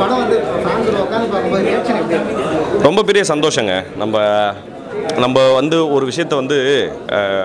படம் வந்து ஃபேன்ஸ் உட்காந்து பார்க்கும்போது ரியாக்ஷன் எப்படி இருக்கு? ரொம்ப பெரிய சந்தோஷங்க நம்ம நம்ம வந்து ஒரு விஷயத்தை வந்து அஹ்,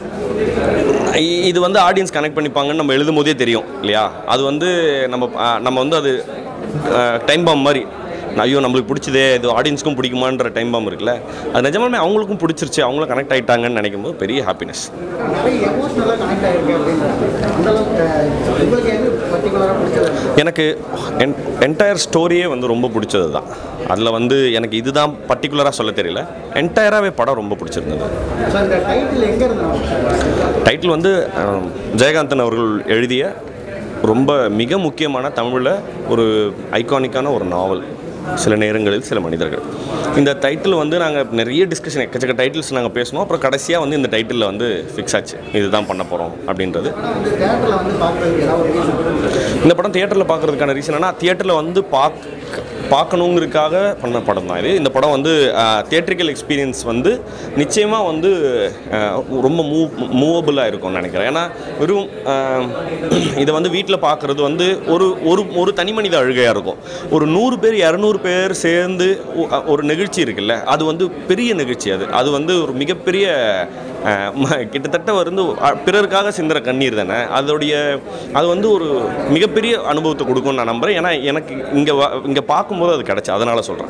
இ- இது வந்து ஆடியன்ஸ் கனெக்ட் பண்ணிப்பாங்கன்னு நம்ம எழுதும் போதே தெரியும் இல்லையா அது வந்து நம்ம அஹ், நம்ம வந்து அது டைம் பாம் மாதிரி ஐயோ நம்மளுக்கு பிடிச்சதே இது ஆடியன்ஸ்க்கும் பிடிக்குமான்ற டைம் பாம் இருக்குல்ல அது நிஜமாலுமே அவங்களுக்கும் பிடிச்சிருச்சு அவங்களும் கனெக்ட் ஆகிட்டாங்கன்னு நினைக்கும் போது பெரிய ஹாப்பினஸ் நிறைய எமோஷனலாக கனெக்ட் ஆகிருக்கு அப்படின்றாங்க அந்த அளவுக்கு அஹ், உங்களுக்கு எது பர்டிகுலராக பிடிச்சது எனக்கு என்டையர் ஸ்டோரியே வந்து ரொம்ப பிடிச்சது தான் அதில் வந்து எனக்கு இதுதான் பர்டிகுலராக சொல்ல தெரியல என்டையராகவே படம் ரொம்ப பிடிச்சிருந்தது ஸோ இந்த டைட்டில் எங்கே இருந்து டைட்டில் வந்து அஹ், ஜெயகாந்தன் அவர்கள் எழுதிய ரொம்ப மிக முக்கியமான தமிழில் ஒரு ஐகானிக்கான ஒரு நாவல் சில நேரங்களில் சில மனிதர்கள் இந்த டைட்டில் வந்து நாங்கள் நிறைய டிஸ்கஷன் எக்கச்சக்க டைட்டில்ஸ் நாங்கள் பேசணும் அப்புறம் கடைசியாக வந்து இந்த டைட்டிலில் வந்து ஃபிக்ஸ் ஆச்சு இதுதான் பண்ண போகிறோம் அப்படின்றது ஆனால் வந்து தேட்டரில் வந்து பார்க்குறதுக்கு ஏதாவது ஒரு ரீசன் இந்த படம் தியேட்டரில் பார்க்குறதுக்கான ரீசன் என்ன தியேட்டரில் வந்து பார்க்க பார்க்கணுங்கிறதுக்காக பண்ண படம் தான் இது இந்த படம் வந்து தியேட்ரிக்கல் எக்ஸ்பீரியன்ஸ் வந்து நிச்சயமாக வந்து அஹ், ரொம்ப மூவ் மூவபுளாக இருக்கும்னு நினைக்கிறேன் ஏன்னா வெறும் அஹ், இதை வந்து வீட்டில் பார்க்குறது வந்து ஒரு ஒரு ஒரு தனி மனித அழுகையாக இருக்கும் ஒரு நூறு பேர் இரநூறு பேர் சேர்ந்து ஒ- ஒரு நிகழ்ச்சி இருக்குல்ல அது வந்து பெரிய நிகழ்ச்சி அது அது வந்து ஒரு மிகப்பெரிய அஹ், ம- கிட்டத்தட்ட வந்து அ- பிறருக்காக சிந்துற கண்ணீர் தானே அதோடைய அது வந்து ஒரு மிகப்பெரிய அனுபவத்தை கொடுக்கும்னு நான் நம்புகிறேன் ஏன்னா எனக்கு இங்கே இங்கே பார்க்கும்போது அது கிடச்சி அதனால் சொல்கிறேன்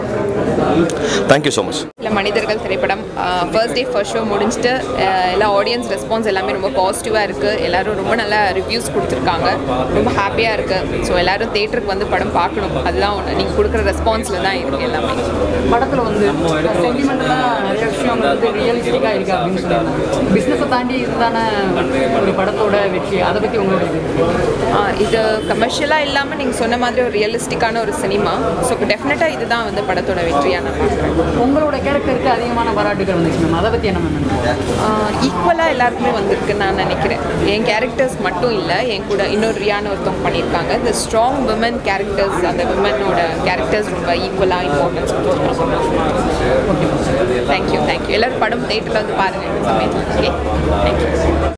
தேங்க்யூ ஸோ மச் இல்லை மனிதர்கள் திரைப்படம் ஃபர்ஸ்ட் டே ஃபர்ஸ்ட் ஷோ முடிஞ்சுட்டு அஹ், எல்லா ஆடியன்ஸ் ரெஸ்பான்ஸ் எல்லாமே ரொம்ப பாசிட்டிவாக இருக்குது எல்லாரும் ரொம்ப நல்ல ரிவ்யூஸ் கொடுத்துருக்காங்க ரொம்ப ஹாப்பியாக இருக்குது ஸோ எல்லாரும் தேட்டருக்கு வந்து படம் பார்க்கணும் அதுதான் ஒன்று நீங்கள் கொடுக்குற ரெஸ்பான்ஸில் தான் இருக்குது எல்லாமே படத்தில் வந்து சென்டிமெண்டலாக நிறைய விஷயங்கள் வந்து ரியலிஸ்டிக்காக இருக்குது அப்படின்னு சொல்லியிருந்தாங்க பிஸ்னஸை தாண்டி இதுதானே ஒரு படத்தோட வெற்றி அதை பற்றி உங்களோட இது ஆஹ், இது கமர்ஷியலாக இல்லாமல் நீங்கள் சொன்ன மாதிரி ஒரு ரியலிஸ்டிக்கான ஒரு சினிமா ஸோ டெஃபினட்டாக இதுதான் வந்து படத்தோட வெற்றியாக நான் பார்க்குறேன் உங்களோட கேரக்டருக்கு அதிகமான பாராட்டுகள் வந்துச்சு மேம் அதை பற்றி என்ன மேம் நினைக்கிறீங்க ஈக்குவலாக எல்லாருக்குமே வந்திருக்குன்னு நான் நினைக்கிறேன் என் கேரக்டர்ஸ் மட்டும் இல்லை என் கூட இன்னொரு ரியான ஒருத்தவங்க பண்ணியிருக்காங்க இந்த ஸ்ட்ராங் விமன் கேரக்டர்ஸ் அந்த விமனோட கேரக்டர்ஸ் ரொம்ப ஈக்குவலாக இம்பார்ட்டன்ஸ் தேங்க்யூ தேங்க்யூ எல்லோரும் படம் தேட்டரில் வந்து பாருங்கள் இந்த சமயத்தில் ஓகே தேங்க்யூ